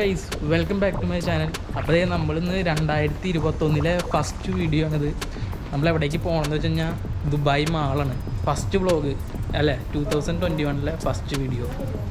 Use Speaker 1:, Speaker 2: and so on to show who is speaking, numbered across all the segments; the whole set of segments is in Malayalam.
Speaker 1: guys welcome back to my channel അപ്പോൾ നമ്മളിന്ന് രണ്ടായിരത്തി ഇരുപത്തൊന്നിലെ ഫസ്റ്റ് വീഡിയോ ആണിത് നമ്മൾ എവിടേക്ക് പോകണമെന്ന് വെച്ച് കഴിഞ്ഞാൽ ദുബായ് മാളാണ് ഫസ്റ്റ് വ്ളോഗ് അല്ലേ ടൂ തൗസൻഡ് ട്വൻറ്റി വണ്ണിലെ ഫസ്റ്റ് വീഡിയോ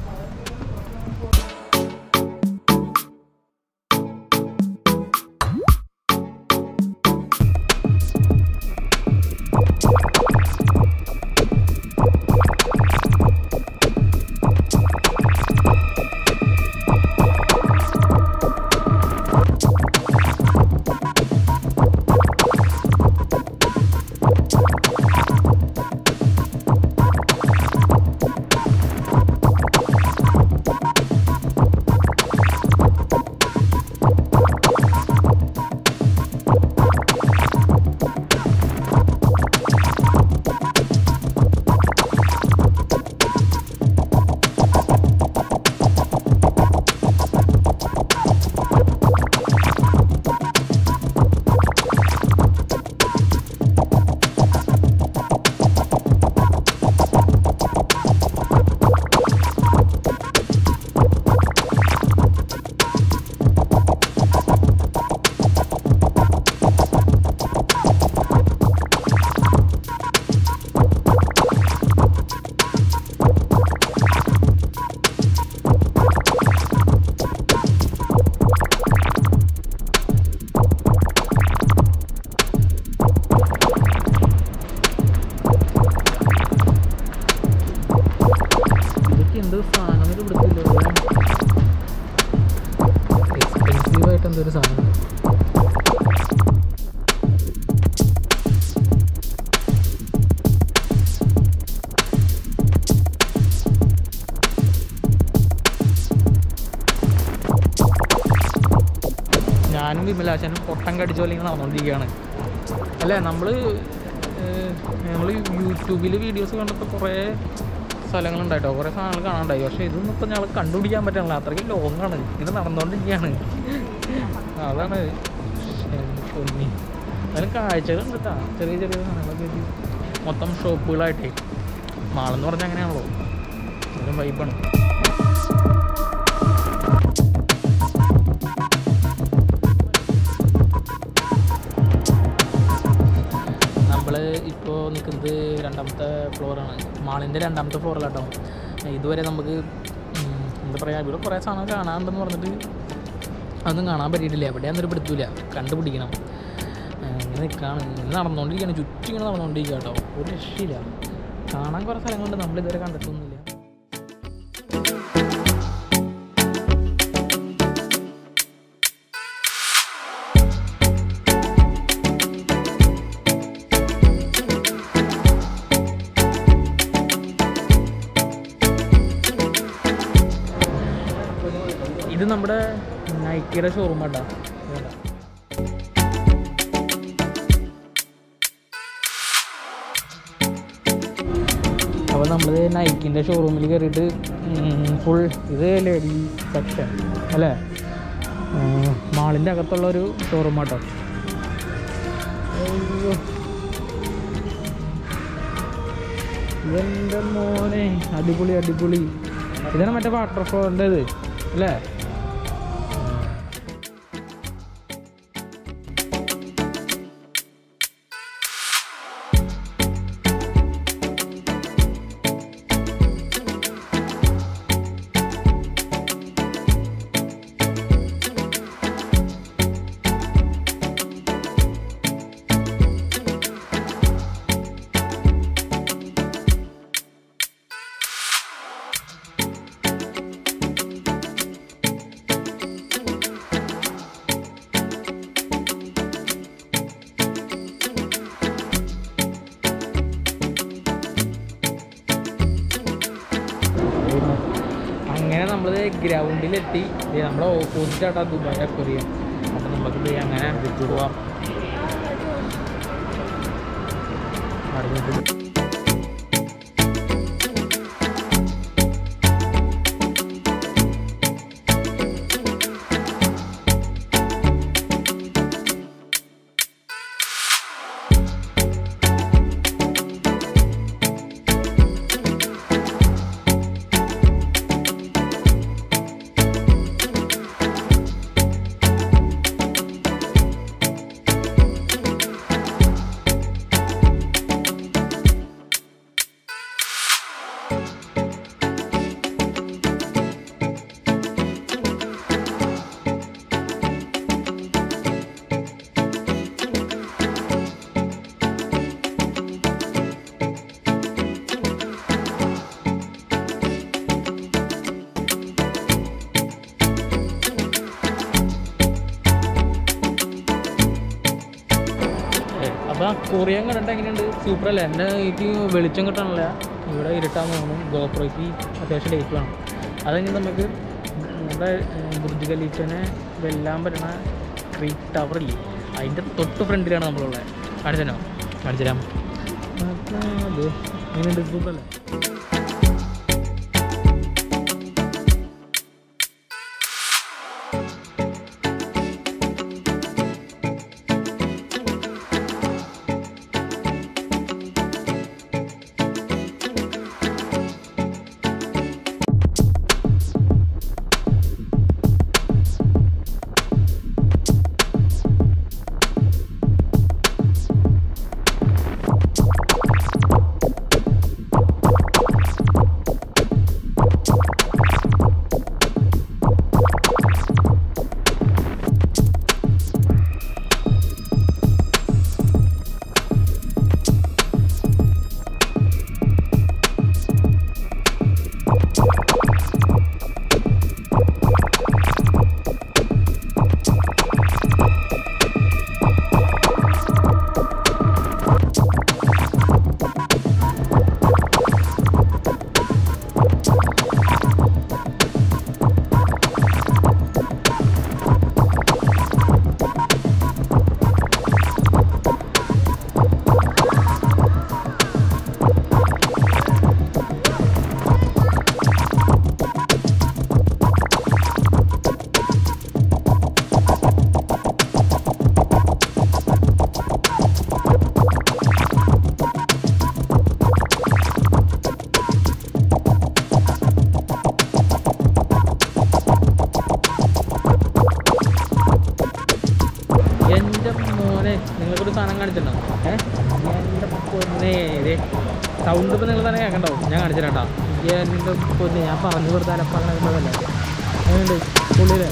Speaker 1: ഇതൊക്കെ എന്ത് സാധനം ഇവിടുത്തെ എക്സ്പെൻസീവ് ആയിട്ട് എന്തൊരു സാധനം ഞാനും വിമലാശനും പൊട്ടം കടിച്ച പോലെ ഇങ്ങനെ നടന്നുകൊണ്ടിരിക്കുകയാണ് അല്ലേ നമ്മൾ നമ്മൾ യൂട്യൂബിൽ വീഡിയോസ് കണ്ടപ്പോൾ കുറേ സ്ഥലങ്ങളുണ്ടായിട്ടോ കുറേ സാധനങ്ങൾ കാണാണ്ടായി പക്ഷേ ഇതൊന്നും ഇപ്പം ഞങ്ങൾ കണ്ടുപിടിക്കാൻ പറ്റണില്ല അത്രയ്ക്ക് ലോങ്ങാണ് ഇങ്ങനെ നടന്നുകൊണ്ടിരിക്കുകയാണ് അതാണ് പൊന്നി അതിന് കാഴ്ചകളുണ്ട് കേട്ടോ ചെറിയ ചെറിയ സാധനങ്ങളൊക്കെ ഇത് മൊത്തം ഷോപ്പുകളായിട്ടേ മാളെന്ന് പറഞ്ഞാൽ അങ്ങനെയാണല്ലോ ഒരു വൈബാണ് നമ്മൾ ഇപ്പോൾ നിൽക്കുന്നത് രണ്ടാമത്തെ ഫ്ലോറാണ് മാളിൻ്റെ രണ്ടാമത്തെ ഫ്ലോറിലാട്ടോ ഇതുവരെ നമുക്ക് ഉം, എന്താ പറയുക ഇവിടെ കുറേ സാധനം കാണാനുണ്ടെന്ന് പറഞ്ഞിട്ട് അതൊന്നും കാണാൻ പറ്റിയിട്ടില്ല എവിടെയാണെന്നൊരു പിടുത്തില്ല കണ്ടുപിടിക്കണം ഏഹ് ഇങ്ങനെ നിൽക്കുകയാണ് ഇങ്ങനെ നടന്നുകൊണ്ടിരിക്കുകയാണ് ചുറ്റും ഇങ്ങനെ നടന്നുകൊണ്ടിരിക്കുക കേട്ടോ ഒരു രക്ഷയില്ല കാണാൻ കുറേ സ്ഥലങ്ങളുണ്ട് നമ്മളിതുവരെ കണ്ടിട്ടൊന്നുമില്ല ഇത് നമ്മുടെ നൈക്കിയുടെ ഷോറൂം ആട്ടാ അപ്പോൾ നമ്മൾ നൈക്കിൻ്റെ ഷോറൂമിൽ കയറിയിട്ട് ഫുൾ ഇത് ലേഡി സെക്ഷൻ അല്ലേ മാളിൻ്റെ അകത്തുള്ള ഒരു ഷോറൂം ആട്ടോ അയ്യോ എൻ്റെ മോനെ അടിപൊളി അടിപൊളി ഇതാണ് മറ്റേ വാട്ടർഫോളിൻ്റെ ഇത് അല്ലേ അങ്ങനെ നമ്മൾ ഗ്രൗണ്ടിലെത്തി ദേ നമ്മുടെ ഓപ്പോസിറ്റ് ആട്ടാ ദുബായ് അക്വറിയം അപ്പം നമുക്ക് ദേ അങ്ങനെ വിട്ടു പോവാം അറിഞ്ഞിട്ട് അപ്പോൾ കൊറിയൻ കണ്ടിട്ട് എങ്ങനെയുണ്ട് സൂപ്പർ അല്ലേ എൻ്റെ എനിക്ക് വെളിച്ചം കിട്ടണില്ല ഇവിടെ ഇരുട്ടാൻ തോന്നുന്നു ഗോപ്രോയ്ക്ക് അത്യാവശ്യം ലൈറ്റ് വേണം അത് കഴിഞ്ഞ് നമുക്ക് നമ്മുടെ ഏഹ്, ബുർജ് ഖലീഫിനെ വെല്ലാൻ പറ്റണ ക്രീറ്റ് ടവർ ഇല്ലേ അതിൻ്റെ തൊട്ട് ഫ്രണ്ടിലാണ് നമ്മളുള്ളത് കാണിച്ചു തരാം കാണിച്ചു തരാം അത് എങ്ങനെയുണ്ട് സൂപ്പർ അല്ലേ എൻ്റെ മോനെ നിങ്ങൾക്കൊരു സാധനം കാണിച്ചിട്ടുണ്ടോ ഏഹ് എൻ്റെ പൊന്നെ സൗണ്ട് ഇപ്പം നിങ്ങൾ തന്നെ കേൾക്കണ്ടാവും ഞാൻ കാണിച്ചിട്ടാ എൻ്റെ പൊന്നെ ഞാൻ പറഞ്ഞു കൊടുത്ത അലപ്പാങ്ങനെ വരുന്നതല്ലേ എങ്ങനെയുണ്ട് പുള്ളിയിലെ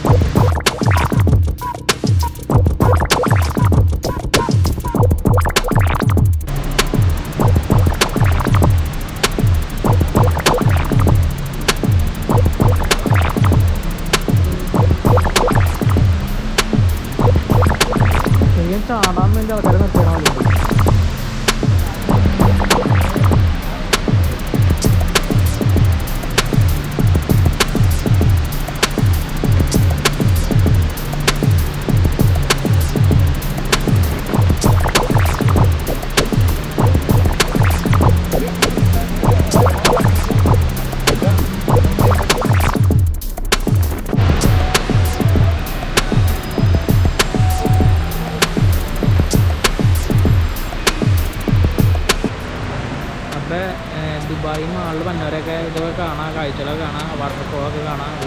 Speaker 1: ശരിക്കും ചാടാൻ വേണ്ടി ആൾക്കാരെ നിർത്തണമല്ലോ അപ്പോൾ ദുബായി മാളിൽ വന്നവരൊക്കെ ഇതൊക്കെ കാണാം കാഴ്ചകളൊക്കെ കാണാം വാട്ടർഫോളൊക്കെ കാണാം അത്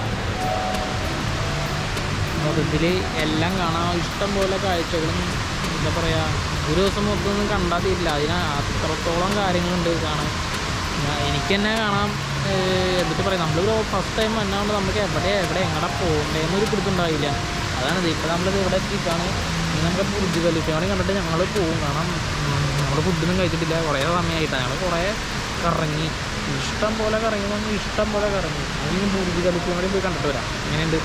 Speaker 1: മൊത്തത്തിൽ എല്ലാം കാണാം ഇഷ്ടം പോലെ കാഴ്ചകളും എന്താ പറയുക ഒരു ദിവസം മൊത്തമൊന്നും കണ്ടാൽ തീരില്ല അതിന് അത്രത്തോളം കാര്യങ്ങളുണ്ട് കാണാൻ ഞാൻ- എനിക്ക് തന്നെ കാണാം ഏഹ് എന്നിട്ട് പറയാം നമ്മൾ ഫസ്റ്റ് ടൈം വന്നതുകൊണ്ട് നമുക്ക് എവിടെ എവിടെ എങ്ങടെ പോകണ്ടേന്നൊരു പിടുത്തുണ്ടാവില്ല അതാണിത് ഇപ്പോൾ നമ്മളിത് ഇവിടെ എത്തിയിട്ടാണ് ഇനി നമുക്ക് ബുർജ് ഖലീഫയോടെ കണ്ടിട്ട് ഞങ്ങൾ പോകും കാരണം നമ്മൾ ഫുഡൊന്നും കഴിച്ചിട്ടില്ല കുറേ സമയമായിട്ടാണ് ഞങ്ങൾ കുറേ കറങ്ങി ഇഷ്ടം പോലെ കറങ്ങി നമ്മൾ ഇഷ്ടം പോലെ കറങ്ങി ഇനി ബുർജ് ഖലീഫയും കൂടി പോയി കണ്ടിട്ട് വരാം എങ്ങനെയുണ്ട്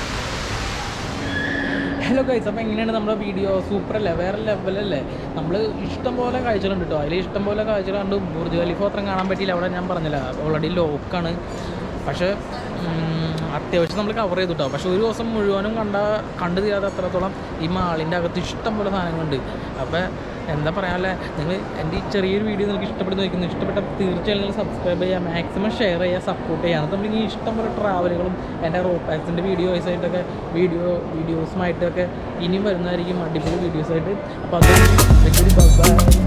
Speaker 1: ഹലോ ഗൈസ് അപ്പോൾ എങ്ങനെയാണ് നമ്മുടെ വീഡിയോ സൂപ്പർ അല്ലേ വേറെ ലെവലല്ലേ നമ്മൾ ഇഷ്ടം പോലെ കാഴ്ചകളുണ്ട് കേട്ടോ അതിൽ ഇഷ്ടം പോലെ കാഴ്ചകൾ കണ്ട് ബുർജ് ഖലീഫ അത്രയും കാണാൻ പറ്റിയില്ല അവിടെ ഞാൻ പറഞ്ഞില്ല ഓൾറെഡി ലോക്കാണ് പക്ഷേ ഉം, അത്യാവശ്യം നമ്മൾ കവർ ചെയ്തു കേട്ടോ പക്ഷേ ഒരു ദിവസം മുഴുവനും കണ്ട കണ്ടു തീരാതെ അത്രത്തോളം ഈ മാളിൻ്റെ അകത്ത് ഇഷ്ടം പോലെ സാധനങ്ങളുണ്ട് അപ്പോൾ എന്താ പറയാനല്ലേ നിങ്ങൾ എൻ്റെ ഈ ചെറിയൊരു വീഡിയോ നിങ്ങൾക്ക് ഇഷ്ടപ്പെടുന്ന നോക്കുന്നു ഇഷ്ടപ്പെട്ട തീർച്ചയായും നിങ്ങൾ സബ്സ്ക്രൈബ് ചെയ്യുക മാക്സിമം ഷെയർ ചെയ്യുക സപ്പോർട്ട് ചെയ്യുക എന്നിട്ട് നമ്മൾ ഈ ഇഷ്ടം പോലെ ട്രാവലുകളും എൻ്റെ റോപ്പാക്സിൻ്റെ വീഡിയോസ് ആയിട്ടൊക്കെ വീഡിയോ വീഡിയോസുമായിട്ടൊക്കെ ഇനിയും വരുന്നതായിരിക്കും അടിപൊളി വീഡിയോസായിട്ട് അപ്പോൾ അത് ബൈ